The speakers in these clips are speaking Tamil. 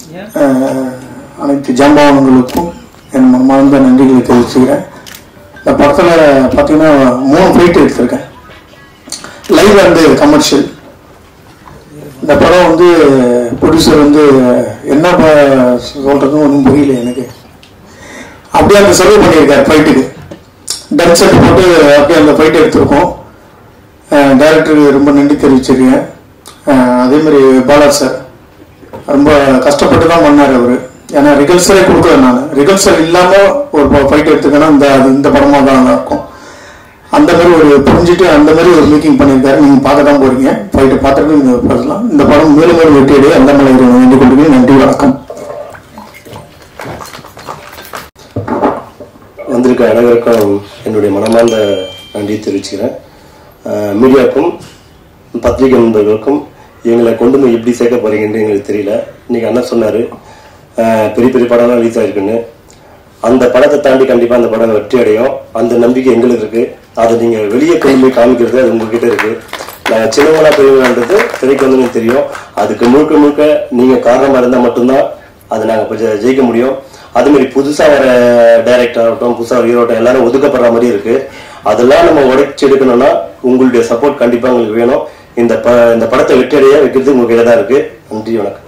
அஹ், அனைத்து ஜாம்பவான்களுக்கும் என் மனமார்ந்த நன்றிகளை தெரிவிச்சுக்கிறேன் இந்த படத்தில் பார்த்தீங்கன்னா மூணு ஃபைட் எடுத்திருக்கேன் லைவ் வந்து கமர்ஷியல் இந்த படம் வந்து ப்ரொடியூசர் வந்து என்ன ப- சொல்றதுன்னு ஒன்றும் புரியல எனக்கு அப்படியே அந்த செலவு பண்ணியிருக்காரு ஃபைட்டுக்கு டன் செட் போட்டு அப்படியே அந்த ஃபைட் எடுத்திருக்கோம் டைரக்டருக்கு ரொம்ப நன்றி தெரிவிச்சிருக்கேன் அஹ் அதே மாதிரி பாலா சார் ரொம்ப கஷ்டப்பட்டு தான் பண்ணார் அவர் ஏன்னா ரிகல்சரே கொடுக்கல நான் ரிகல்சர் இல்லாமல் ஒரு ஃபைட் எடுத்துக்கன்னா இந்த அது இந்த படமாக தான் நல்லா இருக்கும் அந்த மாதிரி ஒரு புரிஞ்சுட்டு அந்த மாதிரி ஒரு மேக்கிங் பண்ணியிருக்காரு நீங்கள் பார்க்க தான் போறீங்க ஃபைட்டை பார்த்துட்டு நீங்கள் பார்க்கலாம் இந்த படம் மேலும் மேலும் வெற்றியடைய அந்த மலை வேண்டிக் கொள்கிறேன் நன்றி வணக்கம் வந்திருக்க அனைவருக்கும் என்னுடைய மனமார்ந்த நன்றி தெரிவிச்சுக்கிறேன் அஹ் மீடியாவுக்கும் பத்திரிகை நண்பர்களுக்கும் எங்களை கொண்டு போய் எப்படி சேர்க்க போறீங்கன்னு எங்களுக்கு தெரியல இன்னைக்கு அண்ணன் சொன்னாரு அஹ் பெரிய பெரிய படம்லாம் ரிலீஸ் ஆயிருக்குன்னு அந்த படத்தை தாண்டி கண்டிப்பா அந்த படம் வெற்றி அடையும் அந்த நம்பிக்கை எங்களுக்கு இருக்கு அதை நீங்க வெளியே கொண்டு போய் காமிக்கிறது அது உங்ககிட்ட இருக்கு நாங்க சின்னவங்களா பெரியவங்கன்றது திரைக்கு வந்து எனக்கு தெரியும் அதுக்கு முழுக்க முழுக்க நீங்க காரணமா இருந்தா மட்டும்தான் அதை நாங்க கொஞ்சம் ஜெயிக்க முடியும் அது மாதிரி புதுசா வர டைரக்டர் ஆகட்டும் புதுசா வர ஹீரோ ஆகட்டும் எல்லாரும் ஒதுக்கப்படுற மாதிரி இருக்கு அதெல்லாம் நம்ம உடைச்சு எடுக்கணும்னா உங்களுடைய சப்போர்ட் கண்டிப்பா உங்களுக்கு வேணும் இந்த ப இந்த படத்தை வெற்றியடைய வைக்கிறது உங்க கையில தான் இருக்கு நன்றி வணக்கம்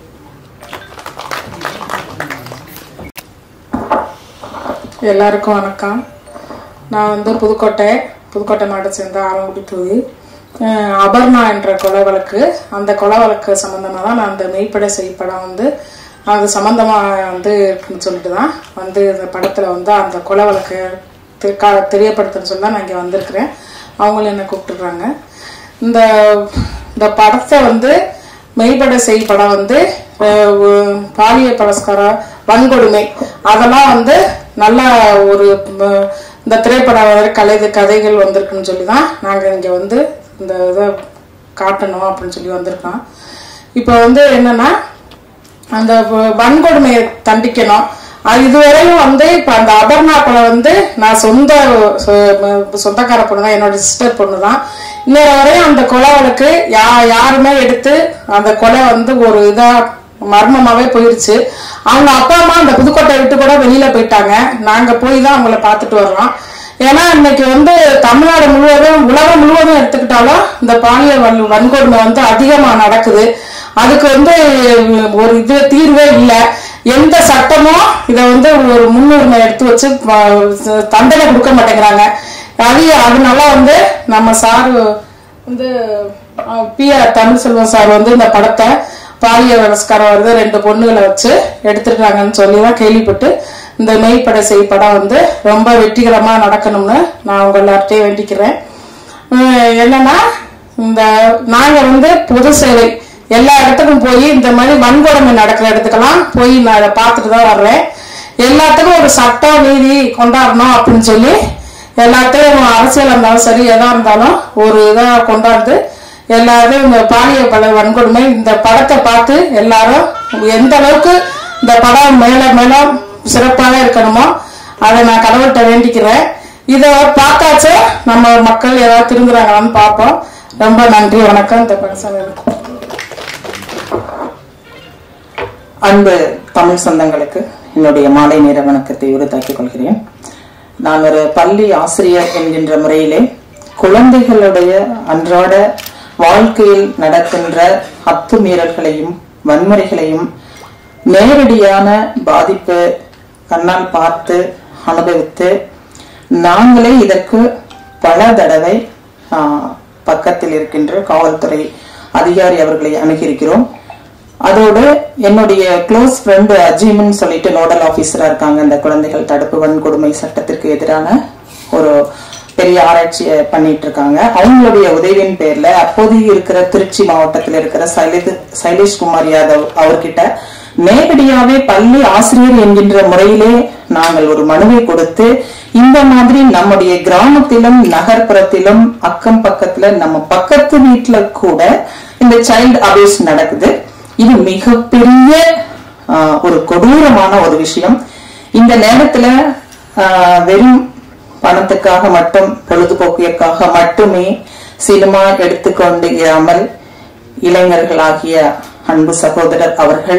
எல்லாருக்கும் வணக்கம் நான் வந்து புதுக்கோட்டை புதுக்கோட்டை நாட்டை சேர்ந்த ஆலங்குடி தொகுதி அஹ் அபர்ணா என்ற கொலை வழக்கு அந்த கொலை வழக்கு சம்மந்தமாக தான் நான் அந்த மெய்ப்பட செய்ப்படம் வந்து அது சம்மந்தமாக வந்து இருக்குன்னு சொல்லிட்டு தான் வந்து இந்த படத்தில் வந்து அந்த கொலை வழக்கு தெ- கா- தெரியப்படுத்துன்னு சொல்லி தான் நான் இங்கே வந்திருக்கிறேன் அவங்களும் என்னை கூப்பிட்டுருக்காங்க இந்த இந்த படத்தை வந்து மெய்ப்பட செய் படம் வந்து அஹ், ஒ- பாலியல் பலஸ்காரம் வன்கொடுமை அதெல்லாம் வந்து நல்ல ஒரு ம- இந்த திரைப்படம் வந்து கலை கதைகள் வந்திருக்குன்னு சொல்லி தான் நாங்கள் இங்கே வந்து இந்த இதை காட்டணும் அப்படின்னு சொல்லி வந்திருக்கோம் இப்போ வந்து என்னன்னா அந்த வ- வன்கொடுமையை தண்டிக்கணும் அது இதுவரையும் வந்து இப்ப அந்த அபர்ணா கொலை வந்து நான் சொந்த சொ- ம- சொந்தக்கார பொண்ணு தான் என்னோட சிஸ்டர் பொண்ணு தான் இன்னொரு வரையும் அந்த கொலை வழக்கு யா யாருமே எடுத்து அந்த கொலை வந்து ஒரு இதா மர்மமாவே போயிருச்சு அவங்க அப்பா அம்மா அந்த புதுக்கோட்டை விட்டு கூட வெளியில போயிட்டாங்க நாங்க போய் தான் அவங்கள பார்த்துட்டு வர்றோம் ஏன்னா இன்னைக்கு வந்து தமிழ்நாடு முழுவதும் உலகம் முழுவதும் எடுத்துக்கிட்டாலும் இந்த பாலியல் வன் வன்கொடுமை வந்து அதிகமா நடக்குது அதுக்கு வந்து ஒரு இது தீர்வே இல்லை எந்த சட்டமும் இதை வந்து ஒரு முன்னுரிமை எடுத்து வச்சு அஹ், தண்டனை கொடுக்க மாட்டேங்கிறாங்க அது அதனால வந்து நம்ம சார் வந்து பி ஆர் தமிழ்செல்வம் சார் வந்து இந்த படத்தை பாலியல் பலாத்காரம் வருது ரெண்டு பொண்ணுகளை வச்சு எடுத்துருக்காங்கன்னு சொல்லி தான் கேள்விப்பட்டு இந்த மெய்ப்படை செய் படம் வந்து ரொம்ப வெற்றிகரமா நடக்கணும்னு நான் உங்க எல்லார்ட்டையும் வேண்டிக்கிறேன் உம் என்னன்னா இந்த நாங்க வந்து பொது சேவை எல்லா இடத்துக்கும் போய் இந்த மாதிரி வன்கொடுமை நடக்கிற இடத்துக்கெல்லாம் போய் நான் அதை பார்த்துட்டு தான் வர்றேன் எல்லாத்துக்கும் ஒரு சட்டம் நீதி கொண்டாடணும் அப்படின்னு சொல்லி எல்லாத்தையும் அரசியல் இருந்தாலும் சரி எதா இருந்தாலும் ஒரு இதா கொண்டாந்து எல்லாரும் இந்த பாலியல் பல வன்கொடுமை இந்த படத்தை பார்த்து எல்லாரும் எந்த அளவுக்கு இந்த படம் மேல மேல சிறப்பாக இருக்கணுமோ அதை நான் கடவுள்கிட்ட வேண்டிக்கிறேன் இதை பார்த்தாச்சு நம்ம மக்கள் ஏதாவது திருந்துறாங்களான்னு பார்ப்போம் ரொம்ப நன்றி வணக்கம் இந்த பரிசு அன்பு தமிழ் சொந்தங்களுக்கு என்னுடைய மாலை நேர வணக்கத்தை உறுத்தாக்கிக் கொள்கிறேன் நான் ஒரு பள்ளி ஆசிரியர் என்கின்ற முறையிலே குழந்தைகளுடைய அன்றாட வாழ்க்கையில் நடக்கின்ற அத்துமீறல்களையும் வன்முறைகளையும் நேரடியான பாதிப்பு கண்ணால் பார்த்து அனுபவித்து நாங்களே இதற்கு பல தடவை ஆஹ், பக்கத்தில் இருக்கின்ற காவல்துறை அதிகாரி அவர்களை அணுகியிருக்கிறோம் அதோடு என்னுடைய க்ளோஸ் ஃப்ரெண்டு அஜீம்னு சொல்லிட்டு நோடல் ஆபீசரா இருக்காங்க இந்த குழந்தைகள் தடுப்பு வன்கொடுமை சட்டத்திற்கு எதிரான ஒரு பெரிய ஆராய்ச்சியை பண்ணிட்டு இருக்காங்க அவங்களுடைய உதவியின் பேர்ல அப்போதைக்கு இருக்கிற திருச்சி மாவட்டத்தில் இருக்கிற சைலேஷ் சைலேஷ் குமார் யாதவ் அவர்கிட்ட நேரடியாவே பள்ளி ஆசிரியர் என்கின்ற முறையிலே நாங்கள் ஒரு மனுவை கொடுத்து இந்த மாதிரி நம்முடைய கிராமத்திலும் நகர்ப்புறத்திலும் அக்கம் பக்கத்துல நம்ம பக்கத்து வீட்டுல கூட இந்த சைல்டு அபியூஸ் நடக்குது இது மிகப்பெரிய ஆஹ், ஒரு கொடூரமான ஒரு விஷயம் இந்த நேரத்துல ஆஹ், வெறும் பணத்துக்காக மட்டும் பொழுதுபோக்கிற்காக மட்டுமே சினிமா எடுத்துக்கொண்டு இராமல் இளைஞர்களாகிய அன்பு சகோதரர் அவர்கள்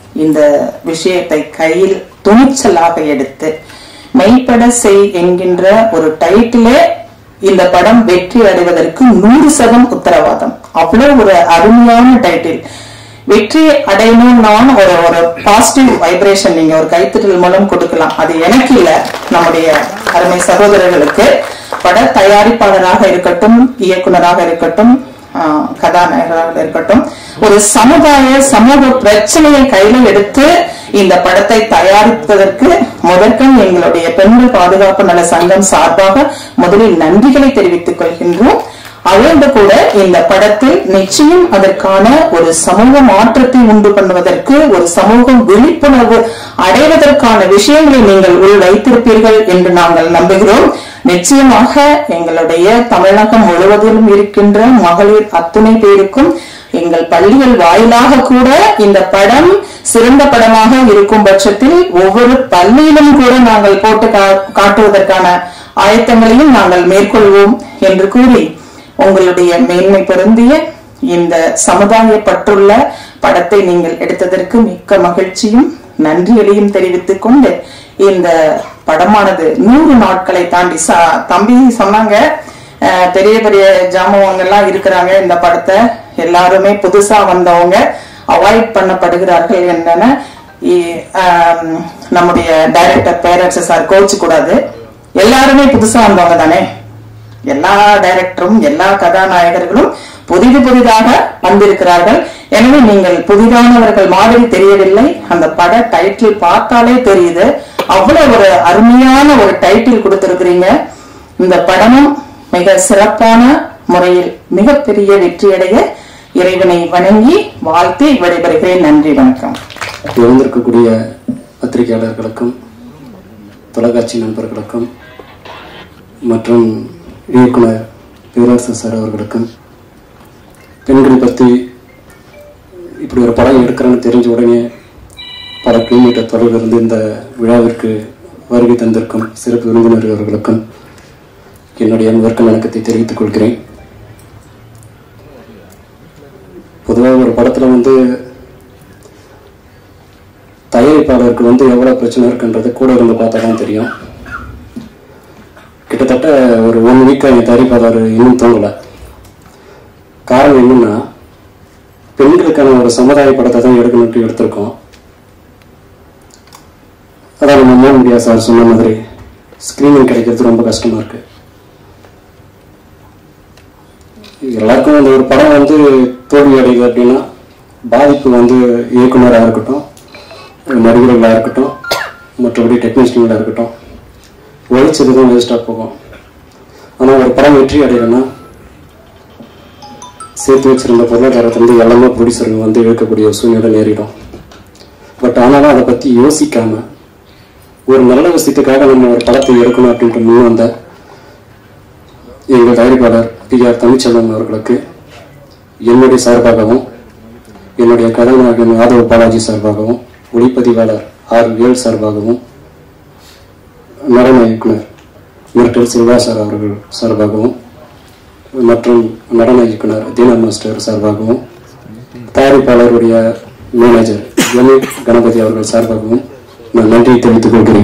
இந்த விஷயத்தை கையில் துணிச்சலாக எடுத்து மெய்ப்பட செய் என்கின்ற ஒரு டைட்டிலே இந்த படம் வெற்றி அடைவதற்கு நூறு சதம் உத்தரவாதம் அவ்வளவு ஒரு அருமையான டைட்டில் வெற்றி அடையணும்னா ஒரு ஒரு பாசிட்டிவ் வைப்ரேஷன் நீங்க ஒரு கைத்தட்டல் மூலம் கொடுக்கலாம் அது எனக்கு இல்ல நம்முடைய அருமை சகோதரர்களுக்கு பட தயாரிப்பாளராக இருக்கட்டும் இயக்குனராக இருக்கட்டும் ஆஹ், கதாநாயகராக இருக்கட்டும் ஒரு சமுதாய சமூக பிரச்சனையை கையில எடுத்து இந்த படத்தை தயாரிப்பதற்கு முதற்கண் எங்களுடைய பெண்கள் பாதுகாப்பு நல சங்கம் சார்பாக முதலில் நன்றிகளை தெரிவித்துக் கொள்கின்றோம் அதோடு கூட இந்த படத்தில் நிச்சயம் அதற்கான ஒரு சமூக மாற்றத்தை உண்டு பண்ணுவதற்கு ஒரு சமூக விழிப்புணர்வு அடைவதற்கான விஷயங்களை நீங்கள் உள் வைத்திருப்பீர்கள் என்று நாங்கள் நம்புகிறோம் நிச்சயமாக எங்களுடைய தமிழகம் முழுவதிலும் இருக்கின்ற மகளிர் அத்துணை பேருக்கும் எங்கள் பள்ளிகள் வாயிலாக கூட இந்த படம் சிறந்த படமாக இருக்கும் பட்சத்தில் ஒவ்வொரு பள்ளியிலும் கூட நாங்கள் போட்டு கா- காட்டுவதற்கான ஆயத்தங்களையும் நாங்கள் மேற்கொள்வோம் என்று கூறி உங்களுடைய மேன்மை பொருந்திய இந்த சமுதாய பற்றுள்ள படத்தை நீங்கள் எடுத்ததற்கு மிக்க மகிழ்ச்சியும் நன்றிகளையும் தெரிவித்துக் கொண்டு இந்த படமானது நூறு நாட்களை தாண்டி ச- தம்பி சொன்னாங்க அஹ், பெரிய பெரிய ஜாமவங்க எல்லாம் இருக்கிறாங்க இந்த படத்தை எல்லாருமே புதுசா வந்தவங்க அவாய்ட் பண்ணப்படுகிறார்கள் என்னன்னு இ- ஆம், நம்முடைய டைரக்டர் பேரரசு சார் கோச்சு கூடாது எல்லாருமே புதுசா வந்தவங்க தானே எல்லா டைரக்டரும் எல்லா கதாநாயகர்களும் புதிது புதிதாக வந்திருக்கிறார்கள் எனவே நீங்கள் புதிதானவர்கள் மாதிரி தெரியவில்லை அந்த பட டைட்டில் பார்த்தாலே தெரியுது அவ்வளவு ஒரு அருமையான ஒரு டைட்டில் கொடுத்திருக்கிறீங்க இந்த படமும் மிக சிறப்பான முறையில் மிகப்பெரிய வெற்றியடைய இறைவனை வணங்கி வாழ்த்தி விடைபெறுகிறேன் நன்றி வணக்கம் வந்திருக்கக்கூடிய பத்திரிகையாளர்களுக்கும் தொலைக்காட்சி நண்பர்களுக்கும் மற்றும் இயக்குனர் பேரரசு சார் அவர்களுக்கும் பெண்கள் பற்றி இப்படி ஒரு படம் எடுக்கிறேன்னு தெரிஞ்ச உடனே பல கிலோமீட்டர் தொலைவில் இருந்து இந்த விழாவிற்கு வருகை தந்திருக்கும் சிறப்பு விருந்தினர் அவர்களுக்கும் என்னுடைய அன்பர்க்கு வணக்கத்தை தெரிவித்துக் கொள்கிறேன் பொதுவாக ஒரு படத்தில் வந்து தயாரிப்பாளருக்கு வந்து எவ்வளோ பிரச்சனை இருக்குன்றது கூட இருந்து பார்த்தா தான் தெரியும் கிட்டத்தட்ட ஒரு ஒன் வீக்காக என் தயாரிப்பாளர் இன்னும் தூங்கலை காரணம் என்னன்னா பெண்களுக்கான ஒரு சமுதாய படத்தை தான் எடுக்கணும்ட்டு எடுத்திருக்கோம் அதான் நம்ம மோகன் முடியா சார் சொன்ன மாதிரி ஸ்க்ரீனிங் கிடைக்கிறது ரொம்ப கஷ்டமா இருக்கு எல்லாருக்கும் அந்த ஒரு படம் வந்து தோல்வி அடையுது அப்படின்னா பாதிப்பு வந்து இயக்குனராக இருக்கட்டும் நடிகர்களாக இருக்கட்டும் மற்றபடி டெக்னீஷியன்களாக இருக்கட்டும் உழைச்சது தான் வேஸ்ட்டாக போகும் ஆனால் ஒரு படம் வெற்றி அடையலைன்னா சேர்த்து வச்சிருந்த பொருளாதாரத்திலிருந்து எல்லாமே ப்ரொடியூசருங்க வந்து இழுக்கக்கூடிய ஒரு சூழ்நிலை நேரிடும் பட் ஆனாலும் அதை பற்றி யோசிக்காம ஒரு நல்ல விஷயத்துக்காக நம்ம ஒரு படத்தை எடுக்கணும் அப்படின்ட்டு முன் வந்த எங்கள் தயாரிப்பாளர் பி ஆர் தமிழ்ச்செல்வன் அவர்களுக்கு என்னுடைய சார்பாகவும் என்னுடைய கதாநாயகன் யாதவ் பாலாஜி சார்பாகவும் ஒளிப்பதிவாளர் ஆர் வேல் சார்பாகவும் நடன இயக்குனர் மிரட்டல் சில்வா சார் அவர்கள் சார்பாகவும் மற்றும் நடன இயக்குனர் தீனா மாஸ்டர் சார்பாகவும் தயாரிப்பாளருடைய மேனேஜர் எம் கணபதி அவர்கள் சார்பாகவும் நான் நன்றியை தெரிவித்துக் கொள்கிறேன்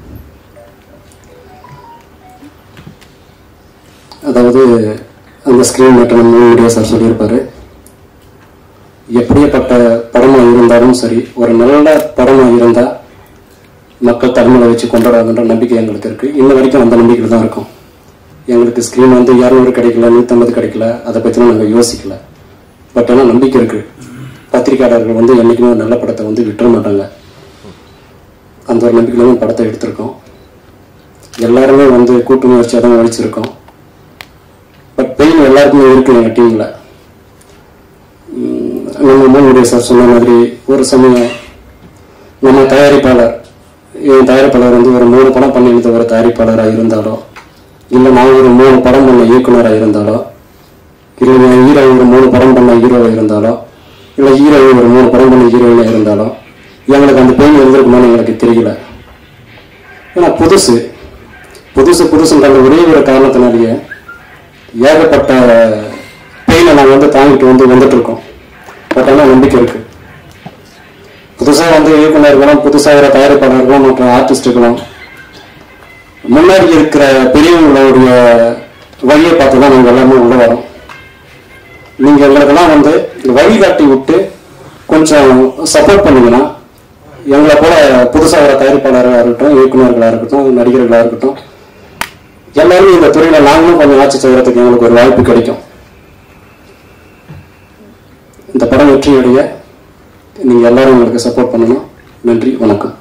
அதாவது அந்த ஸ்கிரீன் மட்டும் வீடியோ சார் சொல்லியிருப்பாரு எப்படியப்பட்ட படமா இருந்தாலும் சரி ஒரு நல்ல படமா இருந்தா மக்கள் தலைமையில வச்சு கொண்டாடுவாங்கன்ற நம்பிக்கை எங்களுக்கு இருக்கு இன்ன வரைக்கும் அந்த நம்பிக்கையில் தான் இருக்கும் எங்களுக்கு ஸ்கிரீன் வந்து இரநூறு கிடைக்கல நூற்றம்பது கிடைக்கல அதை பற்றிலாம் நாங்கள் யோசிக்கல பட் ஆனால் நம்பிக்கை இருக்கு பத்திரிக்கையாளர்கள் வந்து என்றைக்குமே ஒரு நல்ல படத்தை வந்து விட்டுற மாட்டாங்க அந்த ஒரு நம்பிக்கையில தான் படத்தை எடுத்திருக்கோம் எல்லாருமே வந்து கூட்டு முயற்சியாக தான் உழைச்சிருக்கோம் பட் பெயின் எல்லாருக்குமே இருக்கு எங்கள் டீமில் நம்ம மூணுடைய சார் சொன்ன மாதிரி ஒரு சமயம் நம்ம தயாரிப்பாளர் என் தயாரிப்பாளர் வந்து ஒரு மூணு படம் பண்ணியிருந்த ஒரு தயாரிப்பாளராக இருந்தாலோ இல்லை நான் ஒரு மூணு படம் பண்ண இயக்குனராக இருந்தாலோ இல்லை என் ஹீரோ ஒரு மூணு படம் பண்ண ஹீரோவாக இருந்தாலோ இல்லை ஹீரோ ஒரு மூணு படம் பண்ண ஹீரோயினாக இருந்தாலோ எங்களுக்கு அந்த பெயின் இருந்திருக்குமான்னு எங்களுக்கு தெரியல ஏன்னா புதுசு புதுசு புதுசுன்ற அந்த ஒரே ஒரு காரணத்தினாலேயே ஏகப்பட்ட பெயினை நாங்கள் வந்து தாங்கிட்டு வந்து வந்துட்டு இருக்கோம் பட் ஆனால் நம்பிக்கை இருக்கு புதுசா வந்து இயக்குனர்களும் புதுசா வர தயாரிப்பாளர்களும் மற்றும் ஆர்டிஸ்டுகளும் முன்னாடி இருக்கிற பெரியவங்களுடைய வழியை பார்த்து தான் நாங்கள் எல்லாமே உள்ள வரோம் நீங்க எங்களுக்கெல்லாம் வந்து வழிகாட்டி விட்டு கொஞ்சம் சப்போர்ட் பண்ணீங்கன்னா எங்களை போல புதுசா வர தயாரிப்பாளராக இருக்கட்டும் இயக்குனர்களாக இருக்கட்டும் நடிகர்களாக இருக்கட்டும் எல்லாரும் இந்த துறையில நாங்களும் கொஞ்சம் ஆட்சி செய்யறதுக்கு எங்களுக்கு ஒரு வாய்ப்பு கிடைக்கும் இந்த படம் வெற்றி அடைய நீங்க எல்லாரும் எங்களுக்கு சப்போர்ட் பண்ணணும் நன்றி வணக்கம்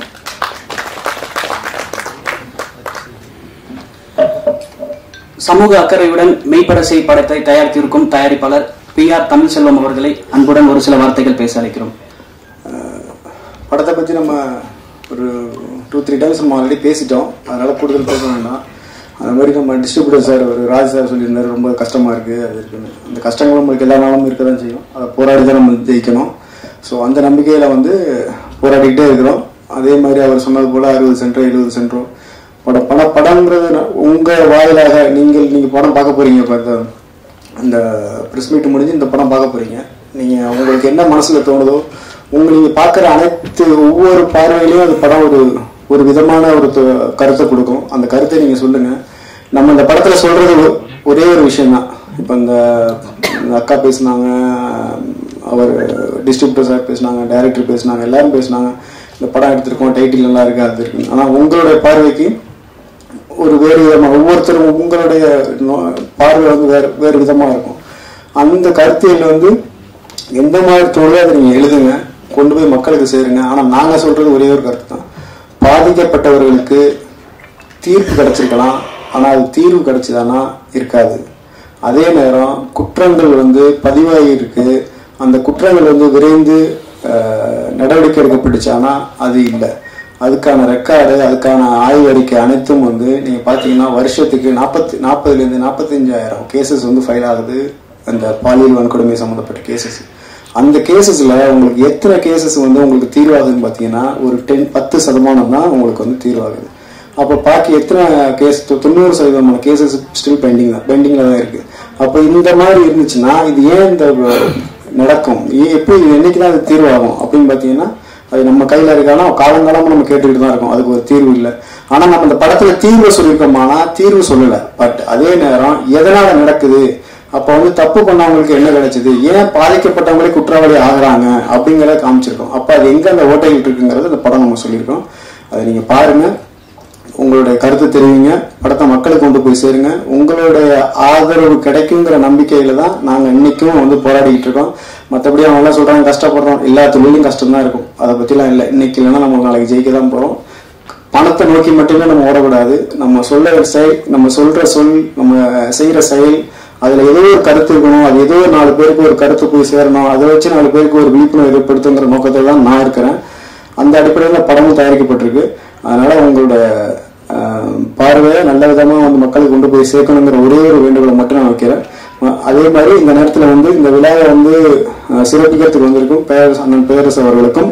சமூக அக்கறையுடன் மெய்ப்படசை படத்தை தயாரித்திருக்கும் தயாரிப்பாளர் பி ஆர் தமிழ்செல்வம் அவர்களை அன்புடன் ஒரு சில வார்த்தைகள் பேச அழைக்கிறோம் படத்தை பற்றி நம்ம ஒரு டூ த்ரீ டைம்ஸ் நம்ம ஆல்ரெடி பேசிட்டோம் அதனால கூடுதல் பேச வேண்டாம் அந்த மாதிரி நம்ம டிஸ்ட்ரிபியூட்டர் சார் ஒரு ராஜ் சார் சொல்லியிருந்தாரு ரொம்ப கஷ்டமாக இருக்குது அது இருக்குன்னு அந்த கஷ்டங்கள் நம்மளுக்கு எல்லா நாளும் இருக்க தான் செய்யும் அதை போராடி தான் நம்ம ஜெயிக்கணும் ஸோ அந்த நம்பிக்கையில் வந்து போராடிக்கிட்டே இருக்கிறோம் அதே மாதிரி அவர் சொன்னது போல் அறுபது சென்டோ எழுபது சென்டோ படம் படம் படம்ங்கிறது நான் உங்கள் வாயிலாக நீங்கள் நீங்கள் படம் பார்க்க போகிறீங்க இப்போ இந்த இந்த ப்ரெஸ் மீட் முடிஞ்சு இந்த படம் பார்க்க போகிறீங்க நீங்கள் உங்களுக்கு என்ன மனசில் தோணுதோ உங்க நீங்க பார்க்குற அனைத்து ஒவ்வொரு பார்வையிலையும் அந்த படம் ஒரு ஒரு விதமான ஒரு த- கருத்தை கொடுக்கும் அந்த கருத்தை நீங்க சொல்லுங்க நம்ம இந்த படத்துல சொல்றது ஒ- ஒரே ஒரு விஷயம்தான் இப்போ இந்த இந்த அக்கா பேசினாங்க அவர் டிஸ்ட்ரிபியூட்டர் சார் பேசினாங்க டைரக்டர் பேசினாங்க எல்லாரும் பேசினாங்க இந்த படம் எடுத்திருக்கோம் டைட்டில் நல்லா இருக்கு அது இருக்கு ஆனா உங்களுடைய பார்வைக்கு ஒரு வேறு விதமாக ஒவ்வொருத்தரும் உங்களுடைய நோ- பார்வை வந்து வேறு வேறு விதமாக இருக்கும் அந்த கருத்தியல் வந்து எந்த மாதிரி தோணுதோ அதை நீங்கள் எழுதுங்க கொண்டு போய் மக்களுக்கு சேருங்க ஆனால் நாங்கள் சொல்றது ஒரே ஒரு கருத்து தான் பாதிக்கப்பட்டவர்களுக்கு தீர்ப்பு கிடைச்சிருக்கலாம் ஆனால் அது தீர்வு கிடைச்சதானா இருக்காது அதே நேரம் குற்றங்கள் வந்து பதிவாகி இருக்கு அந்த குற்றங்கள் வந்து விரைந்து அஹ், நடவடிக்கை எடுக்கப்பட்டுச்சானா அது இல்லை அதுக்கான ரெக்கார்டு அதுக்கான ஆய்வு அறிக்கை அனைத்தும் வந்து நீங்க பாத்தீங்கன்னா வருஷத்துக்கு நாற்பத்தி நாற்பதுல இருந்து நாற்பத்தஞ்சாயிரம் கேசஸ் வந்து ஃபைல் ஆகுது அந்த பாலியல் வன்கொடுமை சம்மந்தப்பட்ட கேசஸ் அந்த கேசஸ்ல உங்களுக்கு எத்தனை கேசஸ் வந்து உங்களுக்கு தீர்வாகுதுன்னு பாத்தீங்கன்னா ஒரு டென் பத்து சதமானம் தான் உங்களுக்கு வந்து தீர்வாகுது அப்போ பாக்கி எத்தனை கேஸ் தொண்ணூறு சதவீதமான கேசஸ் ஸ்டில் பெண்டிங் தான் பெண்டிங்ல தான் இருக்கு அப்போ இந்த மாதிரி இருந்துச்சுன்னா இது ஏன் இந்த வ- நடக்கும் ஏன் எப்படி இது என்னைக்கு தான் அது தீர்வாகும் அப்படின்னு பாத்தீங்கன்னா அது நம்ம கையில இருக்கானா காலங்காலமா நம்ம கேட்டுக்கிட்டு தான் இருக்கோம் அதுக்கு ஒரு தீர்வு இல்லை ஆனா நம்ம இந்த படத்துல தீர்வு சொல்லியிருக்கோமானா தீர்வு சொல்லல பட் அதே நேரம் எதனால நடக்குது அப்ப வந்து தப்பு பண்ணவங்களுக்கு என்ன கிடைச்சது ஏன் பாதிக்கப்பட்டவங்களே குற்றவாளி ஆகுறாங்க அப்படிங்கறத காமிச்சிருக்கோம் அப்ப அது எங்க அந்த ஓட்டைகள் இருக்குங்கிறது இந்த படம் நம்ம சொல்லியிருக்கோம் அதை நீங்க பாருங்க உங்களுடைய கருத்து தெரிவிங்க படத்தை மக்களுக்கு கொண்டு போய் சேருங்க உங்களுடைய ஆதரவு கிடைக்குங்கிற நம்பிக்கையில தான் நாங்க இன்னைக்கும் வந்து போராடிக்கிட்டு இருக்கோம் மற்றபடி அவங்க எல்லாம் சொல்றாங்க கஷ்டப்படுறோம் எல்லா தொழிலும் கஷ்டம் தான் இருக்கும் அதை பத்திலாம் இல்லை இன்னைக்கு இல்லைன்னா நம்ம நாளைக்கு ஜெயிக்க தான் போறோம் பணத்தை நோக்கி மட்டுமே நம்ம ஓடக்கூடாது நம்ம சொல்ல செயல் நம்ம சொல்ற சொல் நம்ம செய்யற செயல் அதுல ஏதோ ஒரு கருத்து இருக்கணும் அது ஏதோ ஒரு நாலு பேருக்கு ஒரு கருத்து போய் சேரணும் அதை வச்சு நாலு பேருக்கு ஒரு விழிப்புணர்வு ஏற்படுத்துங்கிற நோக்கத்தில் தான் நான் இருக்கிறேன் அந்த அடிப்படையில் படமும் தயாரிக்கப்பட்டிருக்கு அதனால உங்களோட ஆஹ், பார்வையை நல்ல விதமா வந்து மக்களுக்கு கொண்டு போய் சேர்க்கணுங்கிற ஒரே ஒரு வேண்டுகோளை மட்டும் நான் வைக்கிறேன் அஹ், அதே மாதிரி இந்த நேரத்தில் வந்து இந்த விழாவை வந்து ஆஹ், சிறப்பிக்கிறதுக்கு வந்திருக்கும் பேரரசு அண்ணன் பேரரசு அவர்களுக்கும்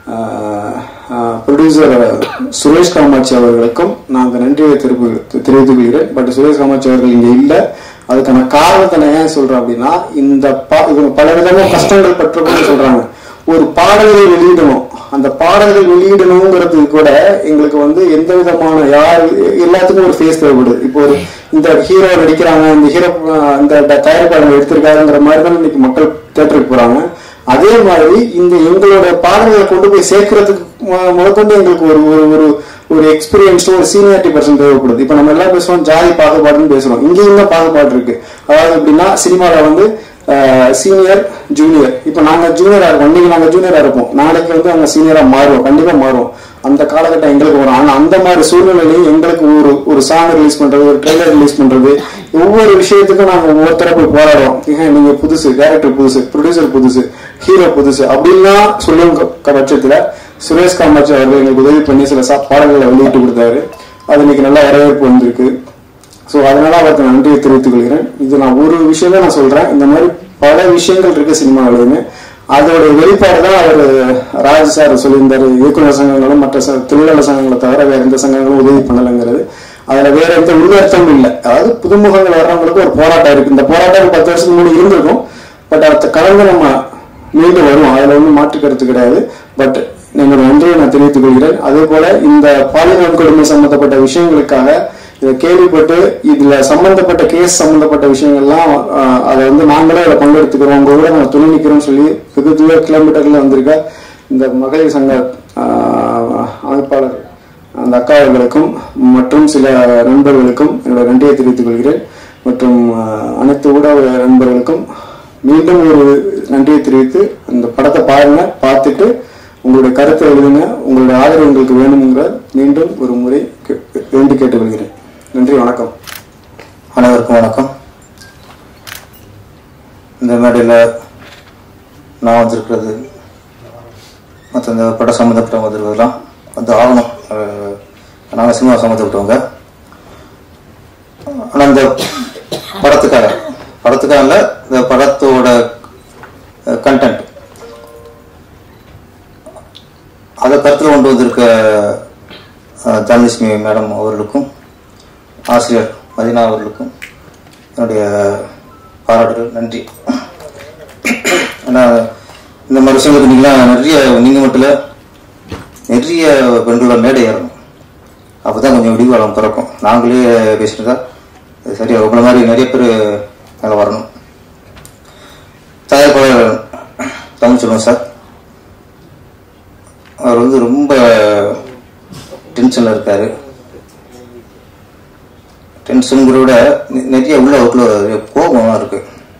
ப்ரொடியூசர் சுரேஷ் காமாட்சி அவர்களுக்கும் நான் அந்த நன்றியை தெரிவி தெரிவித்துக் கொள்கிறேன் பட் சுரேஷ் காமாட்சி அவர்கள் இங்க இல்ல அதுக்கான காரணத்தை நான் ஏன் சொல்றேன் அப்படின்னா இந்த பா- இவங்க பல விதமா கஷ்டங்கள் பற்றப்படும் சொல்றாங்க ஒரு பாடல்களை வெளியிடணும் அந்த பாடல்கள் வெளியிடணுங்கிறது கூட எங்களுக்கு வந்து எந்த விதமான யார் எல்லாத்துக்கும் ஒரு ஃபேஸ் தேவைப்படுது இப்போ ஒரு இந்த ஹீரோ நடிக்கிறாங்க இந்த ஹீரோ இந்த தயாரிப்பாளர் எடுத்திருக்காருங்கிற மாதிரி தான் இன்னைக்கு மக்கள் தேட்டருக்கு போறாங்க அதே மாதிரி இந்த எங்களோட பாடல்களை கொண்டு போய் சேர்க்கறதுக்கு மு- முதற்கொண்டு எங்களுக்கு ஒரு ஒரு ஒரு ஒரு எக்ஸ்பீரியன்ஸ் ஒரு சீனியாரிட்டி பர்சன் தேவைப்படுது இப்போ நம்ம எல்லாம் பேசுறோம் ஜாதி பாகுபாடுன்னு பேசுறோம் இங்கேயும் தான் பாகுபாடு இருக்கு அதாவது எப்படின்னா சினிமாவில் வந்து சீனியர் ஜூனியர் இப்போ நாங்க ஜூனியரா இருக்கோம் இன்னைக்கு நாங்க ஜூனியரா இருப்போம் நாளைக்கு வந்து அவங்க சீனியரா மாறுவோம் கண்டிப்பா மாறுவோம் அந்த காலகட்டம் எங்களுக்கு வரும் ஆனா அந்த மாதிரி சூழ்நிலையிலையும் எங்களுக்கு ஒரு ஒரு சாங் ரிலீஸ் பண்றது ஒரு ட்ரெய்லர் ரிலீஸ் பண்றது ஒவ்வொரு விஷயத்துக்கும் நாங்க ஒவ்வொருத்தர போய் போராடுறோம் ஏன் நீங்க புதுசு டேரக்டர் புதுசு ப்ரொடியூசர் புதுசு ஹீரோ புதுசு அப்படின்லாம் சொல்லும் க- க- பட்சத்துல சுரேஷ் காமாட்சி அவர்கள் எங்களுக்கு உதவி பண்ணி சில சா- பாடல்களை வெளியிட்டு கொடுத்தாரு அது இன்னைக்கு நல்ல வரவேற்பு வந்திருக்கு ஸோ அதனால அவருக்கு நன்றியை தெரிவித்துக் கொள்கிறேன் இது நான் ஒரு விஷயம் தான் நான் சொல்றேன் இந்த மாதிரி பல விஷயங்கள் இருக்கு சினிமாவிலையுமே அதோட வெளிப்பாடு தான் அவர் ராஜ் சார் சொல்லியிருந்தாரு இயக்குனர் சங்கங்களும் மற்ற ச- தொழிலாளர் சங்கங்களை தவிர வேற எந்த சங்கங்களும் உதவி பண்ணலைங்கிறது அதுல வேற எந்த உள்ளர்த்தமும் இல்லை அதாவது புதுமுகங்கள் வர்றவங்களுக்கு ஒரு போராட்டம் இருக்கு இந்த போராட்டம் பத்து வருஷத்துக்கு முன்னாடி இருந்திருக்கும் பட் அதை கலந்து நம்ம மீண்டும் வரும் அதுல வந்து மாற்று கருத்து கிடையாது பட் என்னோட நன்றியை நான் தெரிவித்துக் கொள்கிறேன் அதே போல இந்த பாலியல் கொடுமை சம்பந்தப்பட்ட விஷயங்களுக்காக இதை கேள்விப்பட்டு இதுல சம்பந்தப்பட்ட கேஸ் சம்பந்தப்பட்ட விஷயங்கள்லாம் ஆஹ், அதை வந்து நாங்களே அதில் பங்கெடுத்துக்கிறோம் உங்க கூட நாங்கள் துணை நிற்கிறோம்னு சொல்லி வெகு தூர கிலோமீட்டர்ல வந்திருக்க இந்த மகளிர் சங்க ஆஹ், அமைப்பாளர் அந்த அக்கா அவர்களுக்கும் மற்றும் சில நண்பர்களுக்கும் என்னோட நன்றியை தெரிவித்துக் கொள்கிறேன் மற்றும் ஆஹ், அனைத்து ஊடக நண்பர்களுக்கும் மீண்டும் ஒரு நன்றியை தெரிவித்து அந்த படத்தை பாருங்க பார்த்துட்டு உங்களுடைய கருத்தை எழுதுங்க உங்களுடைய ஆதரவு உங்களுக்கு வேணுங்கிற மீண்டும் ஒரு முறை கே- வேண்டி கேட்டுக்கொள்கிறேன் நன்றி வணக்கம் அனைவருக்கும் வணக்கம் இந்த மேடையில் நான் வந்திருக்கிறது மற்ற இந்த படம் சம்மந்தப்பட்டவங்க வந்திருக்கிறதுலாம் வந்து ஆகணும் அஹ், நாங்கள் சினிமா சம்மந்தப்பட்டவங்க ஆனால் இந்த படத்துக்காக படத்துக்காக இல்லை இந்த படத்தோட கண்டென்ட் அதை கருத்தில் கொண்டு வந்திருக்க அஹ், தனலட்சுமி மேடம் அவர்களுக்கும் ஆசிரியர் மதினா அவர்களுக்கும் என்னுடைய பாராட்டுகள் நன்றி ஏன்னா இந்த மாதிரி விஷயங்களுக்கு நீங்களாம் நிறைய நீங்கள் மட்டும் இல்லை நிறைய பெண்களோட மேடை ஏறணும் அப்போ தான் கொஞ்சம் விடிவாளம் பிறக்கும் நாங்களே பேசிட்டு அது சரியா உங்களை மாதிரி நிறைய பேர் மேலே வரணும் தயாரிப்பாளர் தமிழ் சொல்லுவோம் சார் அவர் வந்து ரொம்ப டென்ஷனில் இருக்காரு டென்ஷனுங்கிற விட நெ- நிறைய உள்ள அவருக்குள்ள ஒரு கோபம் இருக்கு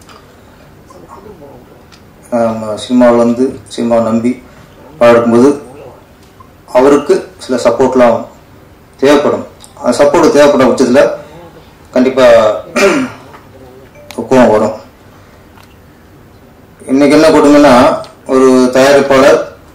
சினிமாவில் வந்து சினிமாவை நம்பி பாடும்போது அவருக்கு சில சப்போர்ட்லாம் தேவைப்படும் அந்த சப்போர்ட் தேவைப்பட பட்சத்தில் கண்டிப்பாக கோபம் வரும் இன்னைக்கு என்ன கொடுங்கன்னா ஒரு தயாரிப்பாளர்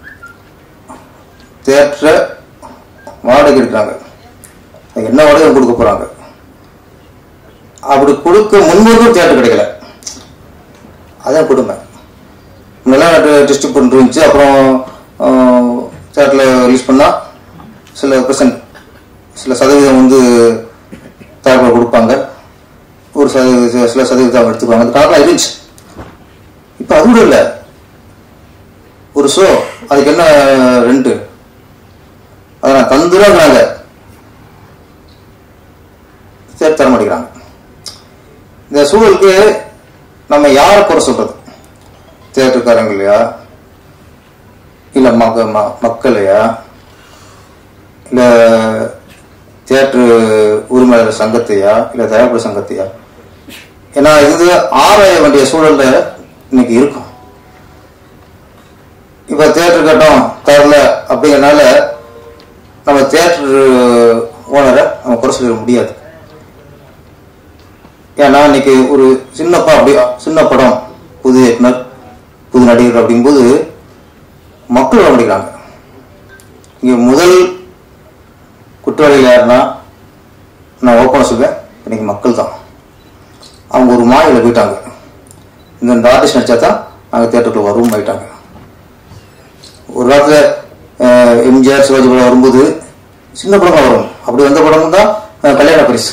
தேட்டரை வாடகை எடுக்கிறாங்க அது என்ன வாடகை கொடுக்க போறாங்க அப்படி கொடுக்க முன்பதும் தேட்டர் கிடைக்கல அதான் கொடுமை முன்னெல்லாம் டிஸ்ட்ரிபியூட் இருந்துச்சு அப்புறம் தேட்டரில் ரிலீஸ் பண்ணால் சில பெர்சன்ட் சில சதவீதம் வந்து தயாரிப்பாளர் கொடுப்பாங்க ஒரு சதவீத சில சதவீதம் அவங்க எடுத்துக்குவாங்க அந்த காலத்தில் இருந்துச்சு இப்போ அது கூட இல்லை ஒரு ஷோ அதுக்கு என்ன ரெண்டு அதை நான் தந்துடுறாங்க சேர்த்து தர மாட்டேங்கிறாங்க இந்த சூழலுக்கு நம்ம யாரை குறை சொல்றது தேட்டருக்காரங்க இல்லையா இல்ல மக ம- மக்களையா இல்ல தியேட்டரு உரிமையாளர் சங்கத்தையா இல்ல தயாரிப்பு சங்கத்தையா ஏன்னா இது ஆராய வேண்டிய சூழல்ல இன்னைக்கு இருக்கும் இப்ப தியேட்டர் கட்டம் தரல அப்படிங்கறனால நம்ம தியேட்டர் ஓனரை நம்ம குறை சொல்லிட முடியாது ஏன்னா இன்னைக்கு ஒரு சின்ன படம் அப்படி சின்ன படம் புது இயக்குனர் புது நடிகர் அப்படிங்கும்போது மக்கள் வர மாட்டேங்கிறாங்க இங்க முதல் குற்றவாளிகள் யாருன்னா நான் ஓப்பனாக சொல்வேன் இன்னைக்கு மக்கள் தான் அவங்க ஒரு மாயில போயிட்டாங்க இந்த இந்த ஆர்டிஸ்ட் நடிச்சா தான் நாங்கள் தேட்டருக்குள்ள வருவோம் ஆயிட்டாங்க ஒரு காலத்துல அஹ், எம்ஜிஆர் சிவாஜி படம் வரும்போது சின்ன படமா வரும் அப்படி வந்த படம் தான் அஹ், கல்யாண பரிசு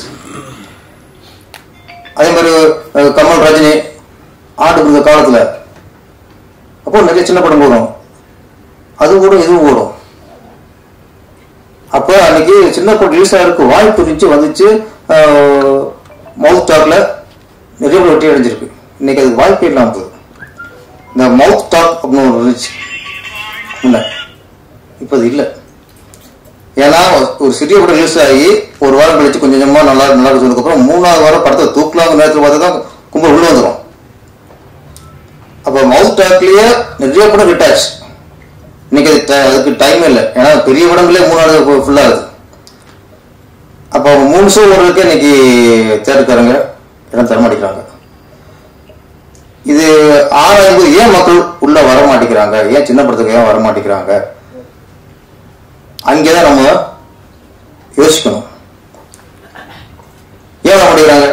அதே மாதிரி அஹ், கமல் ரஜினி ஆண்டு இருந்த காலத்துல அப்போ நிறைய சின்ன படம் வரும் அது ஓடும் இதுவும் ஓடும் அப்ப அன்னைக்கு சின்ன படம் ரிலீஸ் ஆகிறதுக்கு வாய்ப்பு இருந்துச்சு வந்துச்சு மவுத் டாக்ல நிறைய பேர் வெற்றி அடைஞ்சிருக்கு இன்னைக்கு அதுக்கு வாய்ப்பே இல்லாம போகுது இந்த மவுத் டாக் அப்படின்னு ஒன்று இருந்துச்சு இல்லை இப்போ அது இல்லை ஏன்னா ஒரு சிறிய படம் ரிலீஸ் ஆகி ஒரு வாரம் கழிச்சு கொஞ்சம் கொஞ்சமா நல்லா நல்லா சொன்னதுக்கப்புறம் மூணாவது வாரம் படத்தை தூக்கலாங்க நேரத்தில் பார்த்தா தான் கும்பல் உள்ள வந்துடும் அப்போ மவுத் டாக்லயே நிறைய படம் ஹிட் ஆச்சு இன்னைக்கு அது ட- அதுக்கு டைம் இல்லை ஏன்னா பெரிய படங்களே மூணாவது ஃபுல்லாகுது அப்போ மூணு ஷோ ஓடுறதுக்கு இன்னைக்கு தேட்டருக்காரங்க இடம் தர மாட்டேங்கிறாங்க இது ஆராய்ந்து ஏன் மக்கள் உள்ள வர மாட்டேங்கிறாங்க ஏன் சின்ன படத்துக்கு ஏன் வர மாட்டேங்கிறாங்க அங்கேதான் நம்ம யோசிக்கணும் ஏன் வர மாட்டேங்கிறாங்க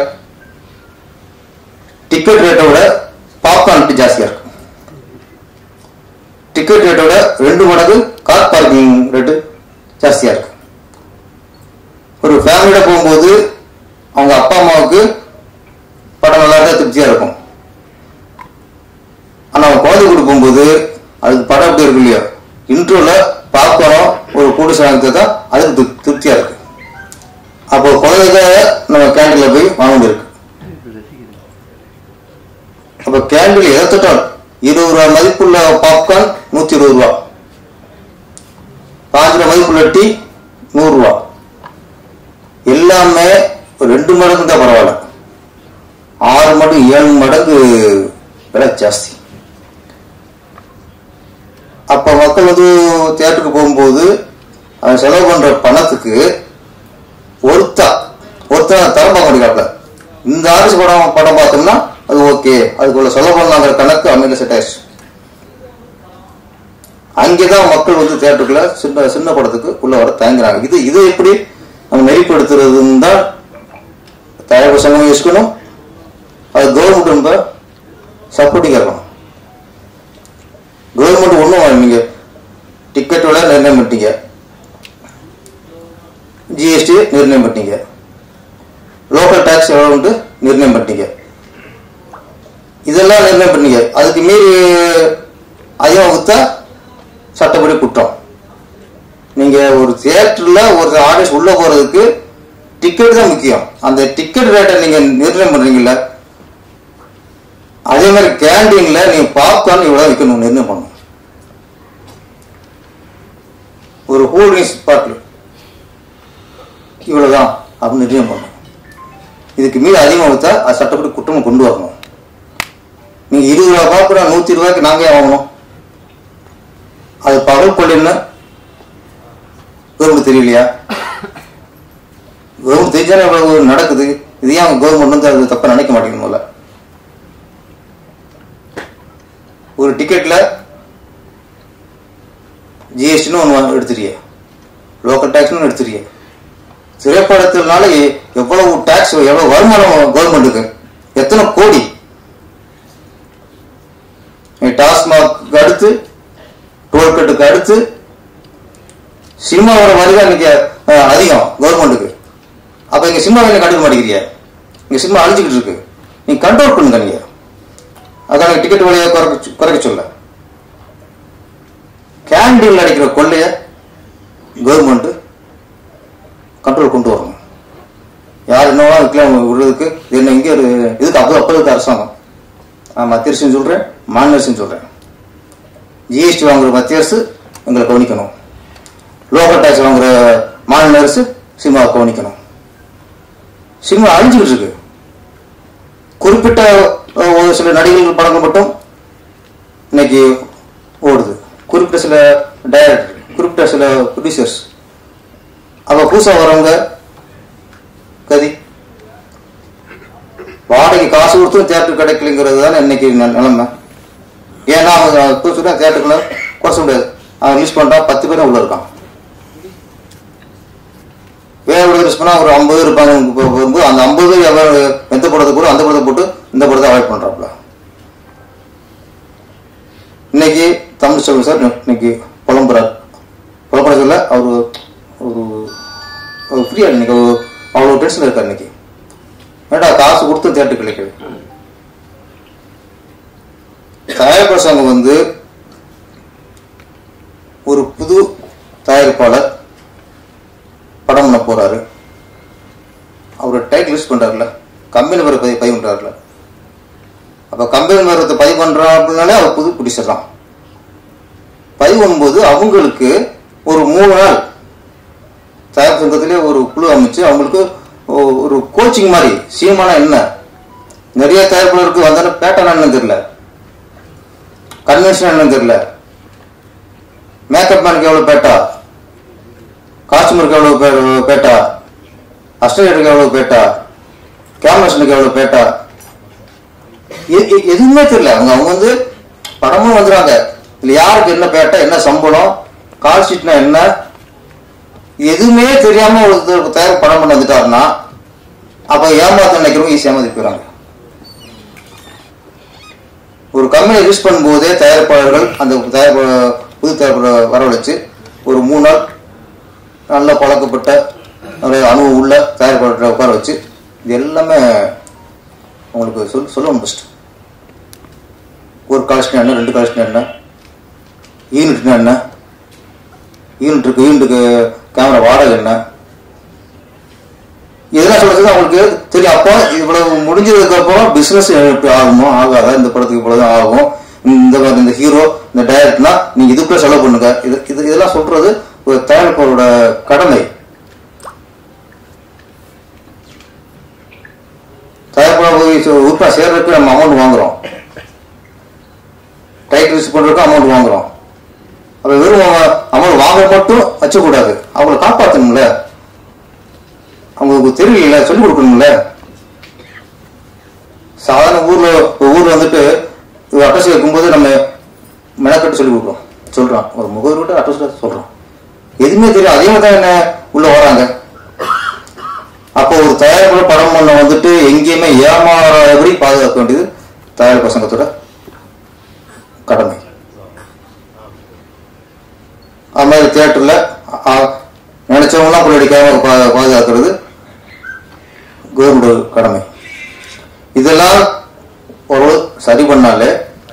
டிக்கெட் ரேட்டை விட பாப்கார்ன் ரேட்டு ஜாஸ்தியா இருக்கு டிக்கெட் ரேட்டை விட ரெண்டு மடங்கு கார் பார்க்கிங் ரேட்டு ஜாஸ்தியா இருக்கு ஒரு ஃபேமிலியோட போகும்போது அவங்க அப்பா அம்மாவுக்கு படம் நல்லா இருந்தா திருப்தியா இருக்கும் ஆனா அவங்க குழந்தை கூட போகும்போது பாப்கார்னோ ஒரு கூடுதல் வாங்கி தான் அதுக்கு திருப்- திருப்தியா இருக்கு அப்போ குழந்தைக்காக நம்ம கேண்டீன்ல போய் வாங்க வேண்டியிருக்கு அப்ப கேண்டில் எதை தொட்டாலும் இருபது ரூபா மதிப்புள்ள பாப்கார்ன் நூத்தி இருபது ரூபா பாஞ்சு ரூபா மதிப்புள்ள டீ நூறு ரூபா எல்லாமே ஒரு ரெண்டு மடங்கு தான் பரவாயில்ல ஆறு மடங்கு ஏழு மடங்கு விலை ஜாஸ்தி அப்ப மக்கள் வந்து தியேட்டருக்கு போகும்போது அவன் செலவு பண்ற பணத்துக்கு ஒருத்தா ஒருத்தா தரம் பார்க்க முடியல இந்த ஆர்டிஸ்ட் படம் படம் பார்த்தோம்னா அது ஓகே அதுக்குள்ள செலவு பண்ணலாங்கிற கணக்கு அமைதியில் செட் ஆயிடுச்சு அங்கேதான் மக்கள் வந்து தியேட்டருக்குள்ள சின்ன சின்ன படத்துக்கு உள்ள வர தயங்குறாங்க இது இது எப்படி நம்ம நெறிப்படுத்துறதுன்னு தான் தயாரிப்பு சங்கம் யோசிக்கணும் அது கவர்மெண்ட் ரொம்ப சப்போர்ட்டிங்காக இருக்கணும் கவர்மெண்ட் ஒன்றும் நீங்க டிக்கெட் விலை நிர்ணயம் பண்ணிட்டீங்க ஜிஎஸ்டி நிர்ணயம் பண்ணிட்டீங்க லோக்கல் டாக்ஸ் எவ்வளோன்ட்டு நிர்ணயம் பண்ணிட்டீங்க இதெல்லாம் நிர்ணயம் பண்ணீங்க அதுக்கு மீறி அதிகம் வித்தா சட்டப்படி குற்றம் நீங்க ஒரு தியேட்டர்ல ஒரு ஆடியன்ஸ் உள்ள போறதுக்கு டிக்கெட் தான் முக்கியம் அந்த டிக்கெட் ரேட்டை நீங்க நிர்ணயம் பண்றீங்கல்ல அதே மாதிரி கேண்டீன்ல நீங்க பாப்கார்ன் இவ்வளவு விற்கணும் நிர்ணயம் பண்ணணும் ஒரு கூல் ட்ரிங்க்ஸ் பாட்டில் இவ்வளவுதான் அப்படின்னு நிர்ணயம் பண்ணணும் இதுக்கு மீறி அதிகமாக வித்தா அது சட்டப்படி குற்றம் கொண்டு வரணும் நீங்க இருபது ரூபா பாப்புனா நூத்தி ரூபாய்க்கு நாங்க ஏன் வாங்கணும் அது பகல் கொள்ளைன்னு கவர்மெண்ட் தெரியலையா கவர்மெண்ட் தெரிஞ்சாலே இவ்வளவு நடக்குது இது ஏன் கவர்மெண்ட் வந்து அது தப்பா நினைக்க மாட்டேங்குது முதல்ல ஒரு டிக்கெட்ல ஜிஎஸ்டின்னு ஒன்று எடுத்துறிய லோக்கல் டேக்ஸ்னு எடுத்துறிய திரைப்படத்தினால எ- எவ்வளவு டாக்ஸ் எவ்வளவு வருமானம் கவர்மெண்ட்டுக்கு எத்தனை கோடி டாஸ்மாக் அடுத்து டோல்கட்டுக்கு அடுத்து சினிமாவோட வருகை இன்னைக்கு அஹ், அதிகம் கவர்மெண்ட்டுக்கு அப்ப இங்க சினிமாவை என்ன கண்டுக்க மாட்டேங்கிறீங்க இங்க சினிமா அழிஞ்சுக்கிட்டு இருக்கு நீங்க கண்ட்ரோல் பண்ணுங்க நீங்க அதான் டிக்கெட் விலையை குறைக்க குறைக்க சொல்ல கேண்டீன்ல அடிக்கிற கொள்ளைய கவர்மெண்ட் கண்ட்ரோல் கொண்டு வரணும் யார் என்னவா விற்கலாம் விடுறதுக்கு இது என்ன இங்கே ஒரு இதுக்கு அப்போ அப்போ இருக்கு அரசாங்கம் நான் மத்திய அரசுன்னு சொல்றேன் மாநில அரசுன்னு சொல்றேன் ஜிஎஸ்டி வாங்குற மத்திய அரசு எங்களை கவனிக்கணும் லோக்கல் டாக்ஸ் வாங்குற மாநில அரசு சினிமாவை கவனிக்கணும் சினிமா அழிஞ்சுக்கிட்டு இருக்கு குறிப்பிட்ட அஹ், ஒரு சில நடிகர்கள் படங்கள் மட்டும் இன்னைக்கு ஓடுது குறிப்பிட்ட சில டைரக்டர் குறிப்பிட்ட சில ப்ரொடியூசர்ஸ் அப்ப புதுசா வரவங்க கதி வாடகை காசு கொடுத்தும் தேட்டர் கிடைக்கலங்கிறது தானே இன்னைக்கு நி- நிலைமை ஏன்னா அவங்க புதுசுனா தேட்டருக்குள்ள குறைச்ச முடியாது அவன் ரிலீஸ் பண்றான் பத்து பேரும் உள்ள இருக்கான் வேற ஒரு ரிலீஸ் பண்ணா ஒரு ஐம்பது பேர் இருப்பாங்க இப்ப வரும்போது அந்த ஐம்பது பேர் எவ்வளவு எந்த படத்தை கூட அந்த படத்தை போட்டு இந்த படத்தை அவாய்ட் பண்றாப்ல இன்னைக்கு தமிழ் செல்வன் சார் இன்னைக்கு புலம்புறார் புலம்புற சொல்ல அவர் ஒரு ஒரு ஃப்ரீயா இன்னைக்கு ஒரு- அவ்வளவு டென்ஷன் இருக்கார் இன்னைக்கு ஏடா காசு கொடுத்து தேட்டர் கிடைக்குது தயாரிப்பாளர் சங்கம் வந்து ஒரு புது தயாரிப்பாளர் படம் பண்ண போறாரு அவர் டைட்டில் யூஸ் பண்றாருல கம்பெனி பேரை பதிவு பதிவு பண்றாருல அப்ப கம்பெனி பேரத்தை பதிவு பண்றோம் அப்படின்னாலே அவர் புது ப்ரொடியூசர் தான் பதிவு பண்ணும்போது அவங்களுக்கு ஒரு மூணு நாள் தயாரிப்பு சங்கத்திலே ஒரு குழு அமைச்சு அவங்களுக்கு ஒ- ஒரு கோச்சிங் மாதிரி சினிமானா என்ன நிறைய தயாரிப்பாளருக்கு வந்தாலும் பேட்டர்ன் என்னன்னு தெரியல கன்வென்ஷன் என்னன்னு தெரியல மேக்கப் மேனுக்கு எவ்வளவு பேட்டா காஸ்டியூமருக்கு எவ்வளவு பே- பேட்டா அஸ்டேட்டருக்கு எவ்வளவு பேட்டா கேமராசனுக்கு எவ்வளவு பேட்டா எ- எ- எதுவுமே தெரியல அவங்க அவங்க வந்து படமும் வந்துடுறாங்க இதுல யாருக்கு என்ன பேட்டா என்ன சம்பளம் கால் ஷீட்னா என்ன எதுவுமே தெரியாம ஒரு தயார் படம் பண்ண வந்துட்டாருன்னா அப்ப ஏமாத்த நினைக்கிறவங்க ஈஸியாக ஏமாத்தி போயிறாங்க ஒரு கம்பெனி யூஸ் பண்ணும்போதே தயாரிப்பாளர்கள் அந்த தயாரிப்பு புது தயாரிப்பாளர் வரவழைச்சு ஒரு மூணு நாள் நல்ல பழக்கப்பட்ட ஒரு அனுபவம் உள்ள தயாரிப்பாளர்களை உட்கார வச்சு இது எல்லாமே உங்களுக்கு சொல் சொல்லணும் ஃபஸ்ட்டு ஒரு காலேஜ்னா என்ன ரெண்டு காலேஜ்னா என்ன யூனிட்னா என்ன யூனிட்டுக்கு யூனிட்டுக்கு கேமரா வாடகை என்ன இதெல்லாம் சொல்றது அவங்களுக்கு தெரியும் அப்போ இவ்வளவு முடிஞ்சதுக்கு அப்புறம் பிசினஸ் எப்படி ஆகுமோ ஆகாதா இந்த படத்துக்கு இவ்வளவுதான் ஆகும் இந்த மாதிரி இந்த ஹீரோ இந்த டைரக்ட்னா நீங்க இதுக்குள்ள செலவு பண்ணுங்க இது இது இதெல்லாம் சொல்றது ஒரு தயாரிப்பாளரோட கடமை தயாரிப்பாளர் போய் உறுப்பா சேர்றதுக்கு நம்ம அமௌண்ட் வாங்குறோம் டைட்டில் யூஸ் பண்றதுக்கு அமௌண்ட் வாங்குறோம் அப்ப வெறும் அமௌண்ட் வாங்க மட்டும் வச்சக்கூடாது அவங்கள காப்பாற்றணும்ல அவங்களுக்கு தெரியல சொல்லிக் கொடுக்கணும்ல சாதாரண ஊர்ல ஒரு ஊர்ல வந்துட்டு ஒரு அட்ரஸ் வைக்கும்போது நம்ம மெனக்கட்டு சொல்லி கொடுக்குறோம் சொல்றோம் ஒரு முகவர்கிட்ட அட்ரஸ் சொல்றோம் எதுவுமே தெரியும் அதே மாதிரி தான் என்ன உள்ள வராங்க அப்போ ஒரு தயாரிப்பு படம் பண்ண வந்துட்டு எங்கேயுமே ஏமாறாதபடி பாதுகாக்க வேண்டியது தயாரிப்பு சங்கத்தோட கடமை அது மாதிரி தியேட்டர்ல நினைச்சவங்களாம் போய் அடிக்காம பா- பாதுகாக்கிறது கவர்மெண்ட் கடமை இதெல்லாம் ஒரு சரி பண்ணாலே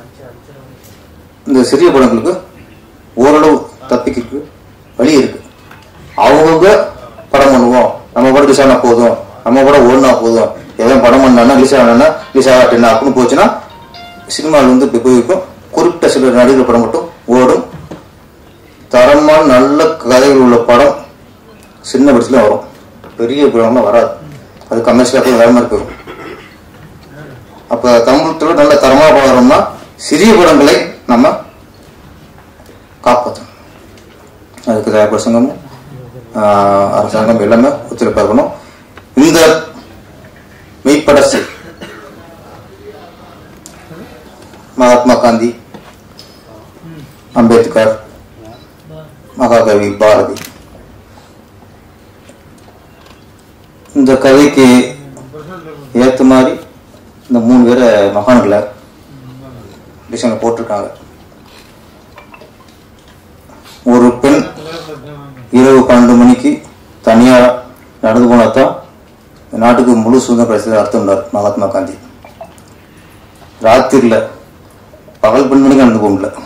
இந்த சிறிய படங்களுக்கு ஓரளவு தப்பிக்கிறதுக்கு வழி இருக்கு அவங்கவுங்க படம் பண்ணுவோம் நம்ம படம் ரிலீஸ் ஆனா போதும் நம்ம படம் ஓடினா போதும் எதாவது படம் பண்ணா ரிலீஸ் ஆனா ரிலீஸ் ஆகட்டினா அப்படின்னு போச்சுன்னா சினிமாவில் வந்து இப்படி போயிருக்கும் குறிப்பிட்ட சில நடிகர் படம் மட்டும் ஓடும் தரமான நல்ல கதைகள் உள்ள படம் சின்ன படத்துல வரும் பெரிய படம்லாம் வராது அது கமர்ஷியலாக வேற மாதிரி போகும் அப்ப தமிழத்துல நல்ல தரமான படம் வரும்னா சிறிய படங்களை நம்ம காப்பாற்றணும் அதுக்கு தயாரிப்பு சங்கமும் ஆஹ், அரசாங்கம் எல்லாமே ஒத்துழைப்பா இருக்கணும் இந்த மெய்ப்படசை மகாத்மா காந்தி அம்பேத்கர் மகாகவி பாரதி இந்த கதைக்கு ஏத்த மாதிரி இந்த மூணு பேரை மகான்களை டிசைன் போட்டிருக்காங்க ஒரு பெண் இரவு பன்னெண்டு மணிக்கு தனியா நடந்து போனாதான் இந்த நாட்டுக்கு முழு சுதந்திரம் கிடைச்சது அர்த்தம்னார் மகாத்மா காந்தி ராத்திரில பகல் பன்னெண்டு மணிக்கு நடந்து போக முடியல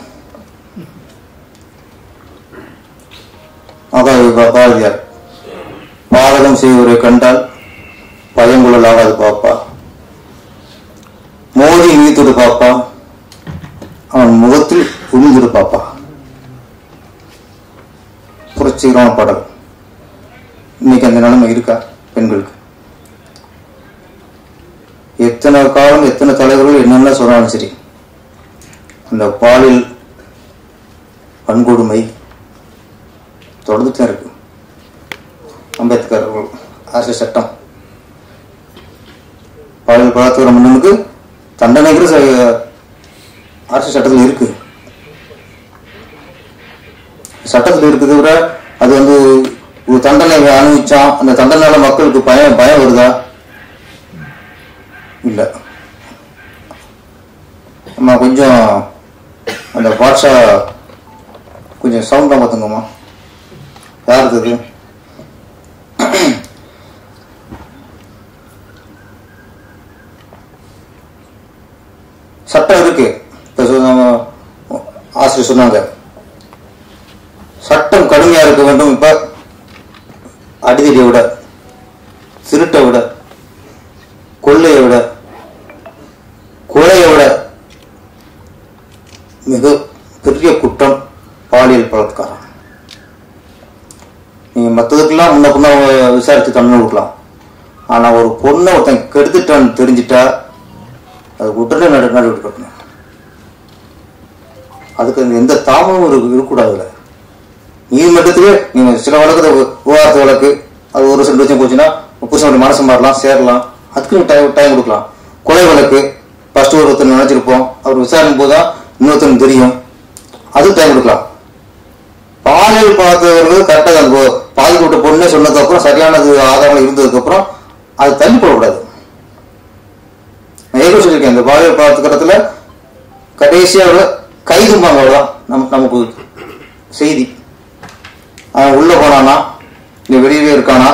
மகாகவி பா- பாரதியார் பாதகம் செய்வரை கண்டால் பயங்குழலாகாது பாப்பா மோதி நீத்துடு பாப்பா அவன் முகத்தில் உழுந்துடு பாப்பா புரட்சிகரமான பாடல் இன்னைக்கு அந்த நிலைமை இருக்கா பெண்களுக்கு எத்தனை காலம் எத்தனை தலைவர்கள் என்னென்ன சொன்னாலும் சரி அந்த பாலில் வன்கொடுமை தொடர்ந்துட்டு தான் இருக்கு அம்பேத்கர் அவர்கள் அரசு சட்டம் பாலியல் பலாத்காரம் பண்ணவனுக்கு தண்டனைகள் ச- அரசு சட்டத்தில் இருக்கு சட்டத்தில் இருக்கிறத விட அது வந்து ஒரு தண்டனை அனுபவிச்சான் அந்த தண்டனையால மக்களுக்கு பயம் பயம் வருதா இல்ல அம்மா கொஞ்சம் அந்த பாட்ஷா கொஞ்சம் சவுண்டா பார்த்துங்கம்மா யாருக்கு இது சட்டம் இருக்கு இப்ப சொன்ன- ஆசிரியர் சொன்னாங்க சட்டம் கடுமையா இருக்க வேண்டும் இப்ப அடிதடியை விட திருட்டை விட கொள்ளையை விட கொலையை விட மிக பெரிய குற்றம் பாலியல் பலாத்காரம் நீங்க மற்றதுக்கெல்லாம் முன்ன பின்ன விசாரிச்சு தண்டனை கொடுக்கலாம் ஆனா ஒரு பொண்ணை ஒருத்தன் கெடுத்துட்டான்னு தெரிஞ்சிட்டா அது உடனே நடு நடவடிக்கை எடுக்கணும் அதுக்கு அந்த எந்த தாமமும் இருக்கு- இருக்கக்கூடாதுல நீதிமன்றத்துக்கு நீங்க சில வழக்கு விவாதத்து வழக்கு அது ஒரு வருஷம் லட்சம் போச்சுன்னா புதுசாக மனசு மாறலாம் சேரலாம் அதுக்கு நீங்க டைம் டைம் கொடுக்கலாம் கொலை வழக்கு ஃபர்ஸ்ட் ஒருத்தர் நினைச்சிருப்போம் அவர் விசாரணை போதுதான் இன்னொருத்தருக்கு தெரியும் அது டைம் கொடுக்கலாம் பாலியல் பார்த்தவர்கள் கரெக்டாக அந்த பாதிக்கப்பட்ட பொண்ணே சொன்னதுக்கு அப்புறம் சரியானது ஆதாரம் இருந்ததுக்கு அப்புறம் அது தள்ளி போடக்கூடாது நான் ஏற்கனவே சொல்லியிருக்கேன் இந்த பாலியல் பார்த்துக்கிறதுல கடைசியா அவரை கைதும்பாங்க அவ்வளவுதான் நம் நமக்கு செய்தி அவன் உள்ள போனானா இல்ல வெளியவே இருக்கானா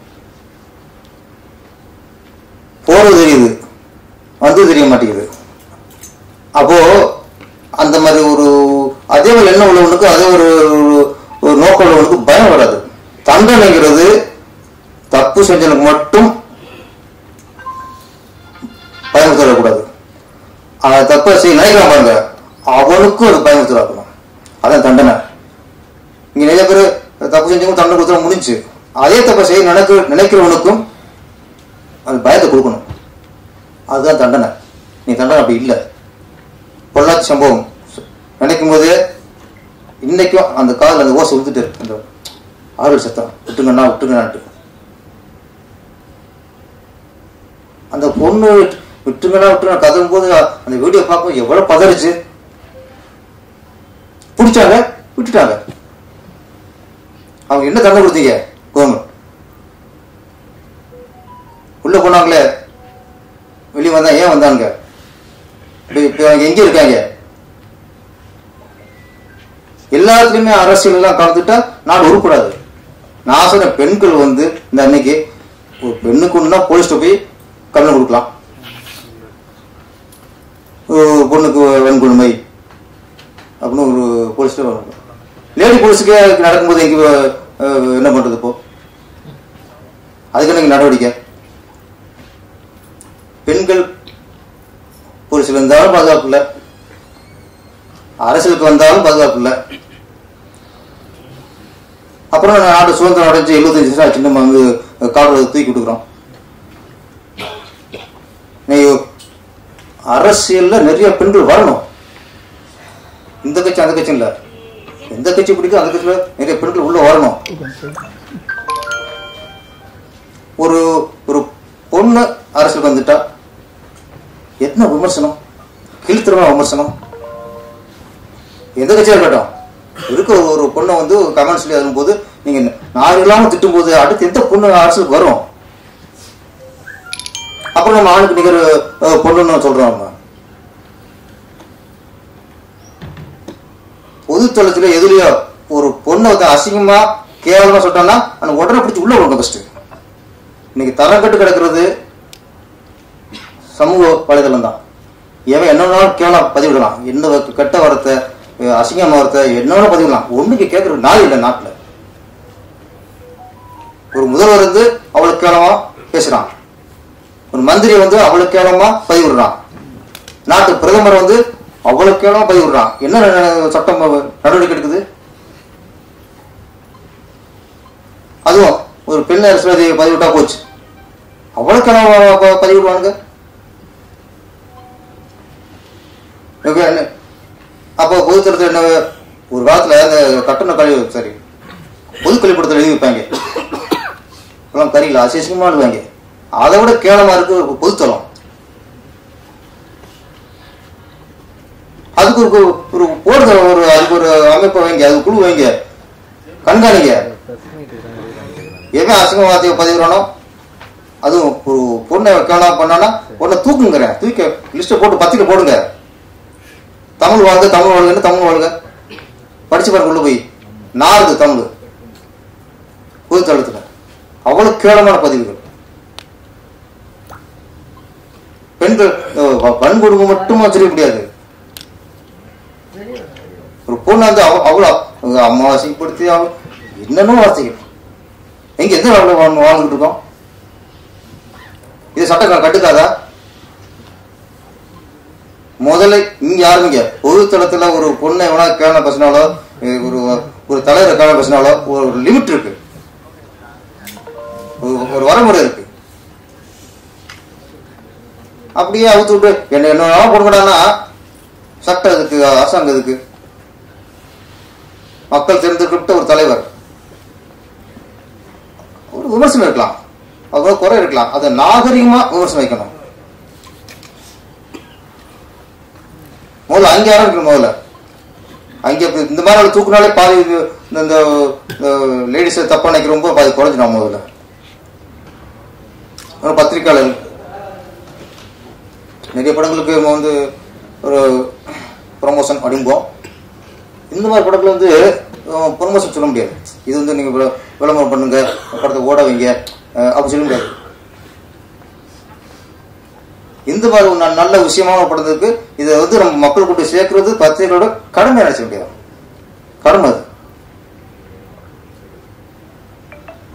போறது தெரியுது வந்து தெரிய மாட்டேங்குது அப்போ அந்த மாதிரி ஒரு அதே ஒரு எண்ணம் உள்ளவனுக்கு அதே ஒரு ஒரு நோக்கம் உள்ளவனுக்கு தண்டனைங்கிறது தப்பு செஞ்சவனுக்கு மட்டும் பயமுறுத்தக்கூடாது அந்த தப்பை செய்ய நினைக்கிறான் பாருங்க அவனுக்கும் அது பயமுறுத்தலாக்கணும் அதான் தண்டனை இங்க நிறைய பேர் தப்பு செஞ்சவங்க தண்டனை கொடுத்தா முடிஞ்சு அதே தப்பை செய்ய நினைக்க நினைக்கிறவனுக்கும் அது பயத்தை கொடுக்கணும் அதுதான் தண்டனை நீ தண்டனை அப்படி இல்லை பொள்ளாச்சி சம்பவம் நினைக்கும் போதே இன்னைக்கும் அந்த காதில் அந்த ஓசை விழுந்துட்டு இருக்கு அந்த ஆறுதல் சத்தம் விட்டுங்கண்ணா விட்டுங்கண்ணாட்டு அந்த பொண்ணு விட்டுங்கண்ணா விட்டுங்க கதவும் போது அந்த வீடியோ பார்க்கும் எவ்வளவு பதறிச்சு பிடிச்சாங்க விட்டுட்டாங்க அவங்க என்ன தண்டனை கொடுத்தீங்க கவர்மெண்ட் உள்ள போனாங்களே வெளியே வந்தா ஏன் வந்தாங்க இப்ப இப்ப அவங்க எங்க இருக்காங்க எல்லாத்துலயுமே அரசியல் எல்லாம் கலந்துட்டா நாடு உருப்படாது நான் சொன்ன பெண்கள் வந்து இந்த அன்னைக்கு ஒரு பெண்ணுக்கு ஒண்ணுனா போலீஸ்ல போய் கம்ப்ளைண்ட் கொடுக்கலாம் ஒரு பொண்ணுக்கு வன்கொடுமை அப்படின்னு ஒரு போலீஸ்ல லேடி போலீஸுக்கே நடக்கும்போது எங்க அஹ், என்ன பண்றது இப்போ அதுக்கு என்ன நடவடிக்கை பெண்கள் போலீஸ்ல இருந்தாலும் பாதுகாப்பு இல்லை அரசியலுக்கு வந்தாலும் பாதுகாப்பு இல்லை அப்புறம் நாடு சுதந்திரம் அடைஞ்சு எழுபத்தஞ்சு வருஷம் ஆச்சு நம்ம வந்து காவல் தூக்கி கொடுக்குறோம் நீ அரசியல்ல நிறைய பெண்கள் வரணும் இந்த கட்சி அந்த கட்சி இல்ல எந்த கட்சி பிடிக்கும் அந்த கட்சியில நிறைய பெண்கள் உள்ள வரணும் ஒரு ஒரு பொண்ணு அரசியலுக்கு வந்துட்டா என்ன விமர்சனம் கீழ்த்தரமான விமர்சனம் எந்த கட்சியா இருக்கட்டும் இருக்க ஒரு- ஒரு பொண்ணை வந்து கமெண்ட்ஸ்ல எழுதும்போது நீங்க நான் இல்லாம திட்டும் போது அடுத்து எந்த பொண்ணு அரசுக்கு வரும் அப்புறம் நம்ம ஆணுக்கு நிகர் அஹ், பொண்ணுன்னு சொல்றோம் நம்ம பொதுத்தளத்துல எதுலயோ ஒரு பொண்ணை வந்து அசிங்கமா கேவலமா சொல்லிட்டோம்னா அந்த உடனே பிடிச்சி உள்ள விடுங்க ஃபர்ஸ்ட் இன்னைக்கு தரம் கட்டு கிடக்கிறது சமூக வலைதளம் தான் எவன் என்னன்னாலும் கேவலம் பதிவிடலாம் என்ன வ- கெட்ட வார்த்தை அஹ் அசிங்கமான வார்த்தை என்னன்னு பதிவிடலாம் ஒண்ணுக்கு கேட்கற நாள் இல்லை நாட்டுல ஒரு முதல்வர் வந்து அவ்வளவு கேவலமா பேசுறான் ஒரு மந்திரி வந்து அவ்வளவு கேவலமா பதிவிடுறான் நாட்டு பிரதமர் வந்து அவ்வளவு கேவலமா பதிவிடுறான் என்ன ந- சட்டம் நடவடிக்கை எடுக்குது அதுவும் ஒரு பெண் அரசியல்வாதி பதிவிட்டா போச்சு அவ்வளவு கேவலமா ப- பதிவிடுவானுங்க ஓகே, என்ன- அப்போ பொதுத்தரத்தில் என்ன ஒரு காலத்துல அந்த கட்டண கழிவு சரி பொது கழிப்பிடத்தில் எழுதி வைப்பாங்க எல்லாம் கறியில் அசிசமா எழுதுவாங்க அதை விட கேவலமா இருக்கு ஒரு பொதுத்தளம் அதுக்கு ஒரு ஒரு போடுங்க ஒரு அதுக்கு ஒரு அமைப்பை வைங்க அதுக்கு குழு வைங்க கண்காணிங்க எவன் அசிங்க வார்த்தையை பதிவிடறானோ அதுவும் ஒரு பொண்ணை கேவலம் பண்ணானா பொண்ணை தூக்குங்கிறேன் தூக்கி லிஸ்ட்டை போட்டு பத்திரிக்கை போடுங்க தமிழ் வாழ்க தமிழ் வாழ்கன்னு தமிழ் வாழ்க படிச்சு பாருங்க உள்ள போய் நாறுது தமிழ் பொதுத்தளத்துல அவ்வளவு கேவலமான பதிவுகள் பெண்கள் அஹ், வ- வன்கொடுமை மட்டும் வச்சிருக்க முடியாது ஒரு பொண்ணு வந்து அவ- அவ்வளவு அவங்க அம்மா அசிங்கப்படுத்தி அவ என்னென்ன வார்த்தைகள் எங்க எந்த நாட்டில் வாழ் வாழ்ந்துட்டு இருக்கோம் இது சட்டம் கட்டுக்காதா முதல்ல இங்க யாருங்க பொதுத்தளத்துல ஒரு பொண்ணை எவனா கேவல பேசினாலோ அஹ் ஒரு ஒரு தலைவரை கேவல பேசினாலோ ஒரு லிமிட் இருக்கு ஒரு- ஒரு வரமுறை இருக்கு அப்படியே அவுத்து விட்டு என்ன என்ன போடுங்கடான்னா சட்டம் எதுக்கு அரசாங்கம் எதுக்கு மக்கள் தேர்ந்தெடுக்கப்பட்ட ஒரு தலைவர் ஒரு விமர்சனம் இருக்கலாம் அவ்வளவு குறை இருக்கலாம் அதை நாகரிகமா விமர்சனம் வைக்கணும் முதல்ல அங்கே ஆரம்பிக்கணும் முதல்ல அங்கே இப்ப இந்த மாதிரி ஆளு தூக்குனாலே பாதி இது இந்த லேடிஸ் தப்பா நினைக்கிறவங்க பாதி குறைஞ்சிடும் முதல்ல அப்புறம் பத்திரிக்கையாளர் நிறைய படங்களுக்கு நம்ம வந்து ஒரு ப்ரொமோஷன் அப்படிம்போம் இந்த மாதிரி படத்துல வந்து ப்ரொமோஷன் சொல்ல முடியாது இது வந்து நீங்க விள- விளம்பரம் பண்ணுங்க படத்தை ஓட வைங்க அஹ், அப்படி சொல்ல முடியாது இந்த மாதிரி ஒரு ந- நல்ல விஷயமான படத்துக்கு இதை வந்து நம்ம மக்கள் கூட்டி சேர்க்கிறது பத்திரிகையோட கடமை நினைச்ச முடியாது கடமை அது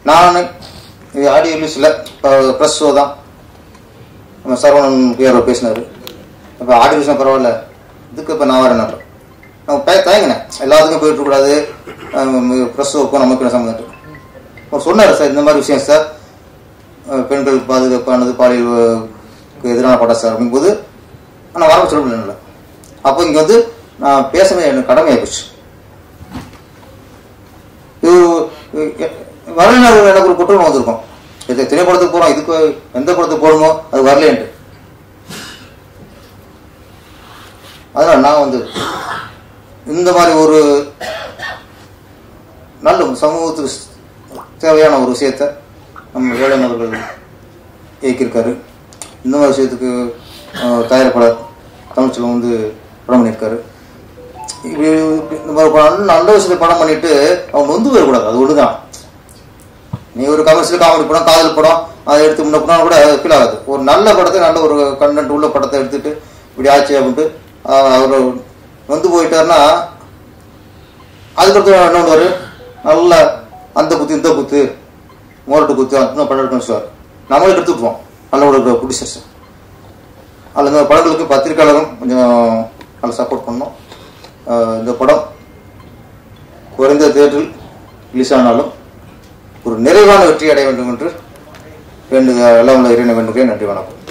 நான் இது ஆடியோ ரிலீஸில் ப்ரெஸ் ஷோ தான் நம்ம சரவணன் பிஆர்ஓ பேசினார் இப்போ ஆடியோ ரிலீஸ்னா பரவாயில்ல இதுக்கு இப்போ நான் வரேன் நம்ம பே தயங்கினேன் எல்லாத்துக்கும் போயிட்டு இருக்கக்கூடாது ப்ரெஸ் ஷோக்கும் நமக்கு என்ன சம்மந்தம் அவர் சொன்னார் சார் இந்த மாதிரி விஷயம் சார் அஹ் பெண்கள் பாதுகாப்பானது பாலியலுக்கு எதிரான படம் சார் அப்படிங்கும்போது நான் வர சொல்ல முடியல அப்போ இங்கே வந்து நான் பேசவே எனக்கு கடமையாக போச்சு இது வரலாறு எனக்கு ஒரு குற்றம் வந்திருக்கும் இது திரைப்படத்துக்கு போகிறோம் இதுக்கு எந்த படத்துக்கு போகணுமோ அது வரலேன்ட்டு அதனால் நான் வந்து இந்த மாதிரி ஒரு நல்ல சமூகத்துக்கு தேவையான ஒரு விஷயத்த நம்ம வேலன் அவர்கள் இயக்கியிருக்காரு இந்த மாதிரி விஷயத்துக்கு அஹ், தயாரிப்பாளர் தமிழ்ச்செல்வம் வந்து படம் பண்ணியிருக்காரு இப்படி இப்படி இந்த மாதிரி படம் நல்ல விஷயத்தை படம் பண்ணிட்டு அவங்க நொந்து போயிடக்கூடாது அது ஒண்ணுதான் நீ ஒரு கமர்ஷியல் காமெடி படம் காதல் படம் அதை எடுத்து முன்ன போனா கூட ஃபீல் ஆகாது ஒரு நல்ல படத்தை நல்ல ஒரு கண்டென்ட் உள்ள படத்தை எடுத்துட்டு இப்படி ஆச்சு அப்படின்ட்டு அவர் வந்து போயிட்டாருன்னா அதுக்கடுத்து என்ன பண்ணுவாரு நல்ல அந்த குத்து இந்த குத்து மோரட்டு குத்து அந்த படம் எடுக்கணும் சார் நம்மளே எடுத்துக்குவோம் நல்ல ஒரு ப்ரொடியூசர்ஸ் அதில் இந்த படங்களுக்கு பத்திரிக்கையாளரும் கொஞ்சம் நல்லா சப்போர்ட் பண்ணோம் ஆஹ் இந்த படம் குறைந்த தேட்டரில் ரிலீஸ் ஆனாலும் ஒரு நிறைவான வெற்றி அடைய வேண்டும் என்று வேண்டு எல்லாம் உள்ள இறைவனை வேண்டுகிறேன் நன்றி வணக்கம்